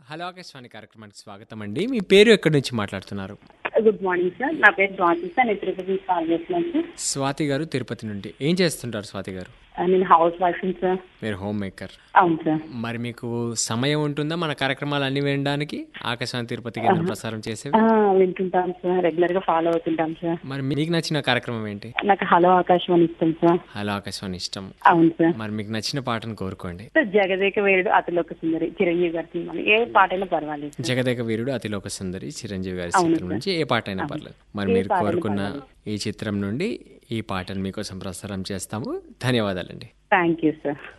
hello Akashvani కార్యక్రమానికి స్వాగతం అండి మీ పేరు ఎక్కడి నుంచి మాట్లాడుతున్నారు గుడ్ మార్నింగ్ సార్ నా పేరు స్వాతి సార్ నేను తిరుపతి నుంచి కాల్ చేస్తున్నాను సార్ స్వాతి గారు తిరుపతి నుండి ఏం చేస్తుంటారు స్వాతి గారు ఆ, నేను హౌస్ వైఫ్ సార్ మీరు హోమ్ మేకర్ అవును సార్ మరి మీకు సమయం ఉంటుందా మన కార్యక్రమాలు అన్ని వినడానికి ఆకాశవాణి తిరుపతి కేంద్రం ప్రసారం చేసేవి ఆ, వింటుంటాం సార్ రెగ్యులర్ గా ఫాలో అవుతుంటాం సార్ మరి మీకు నచ్చిన కార్యక్రమం ఏంటి నాకు హలో ఆకాశవాణి ఇష్టం సార్ హలో ఆకాశవాణి ఇష్టం అవును సార్ మరి మీకు నచ్చిన పాటను కోరుకోండి సార్ జగదేక వేరుడు అతిలోక సుందరి చిరంజీవి గారి సినిమాలు ఏ పాటైనా పర్వాలేదు సార్ జగదేక వీరుడు అతిలోక సుందరి చిరంజీవి గారి అవును చిత్రం నుంచి ఏ పాట అయినా పర్లేదు మరి ఏ మీరు పాటైనా కోరుకున్న ఈ చిత్రం నుండి ఈ పాటను మీకోసం ప్రసారం చేస్తాము ధన్యవాదాలండి థ్యాంక్ యూ సార్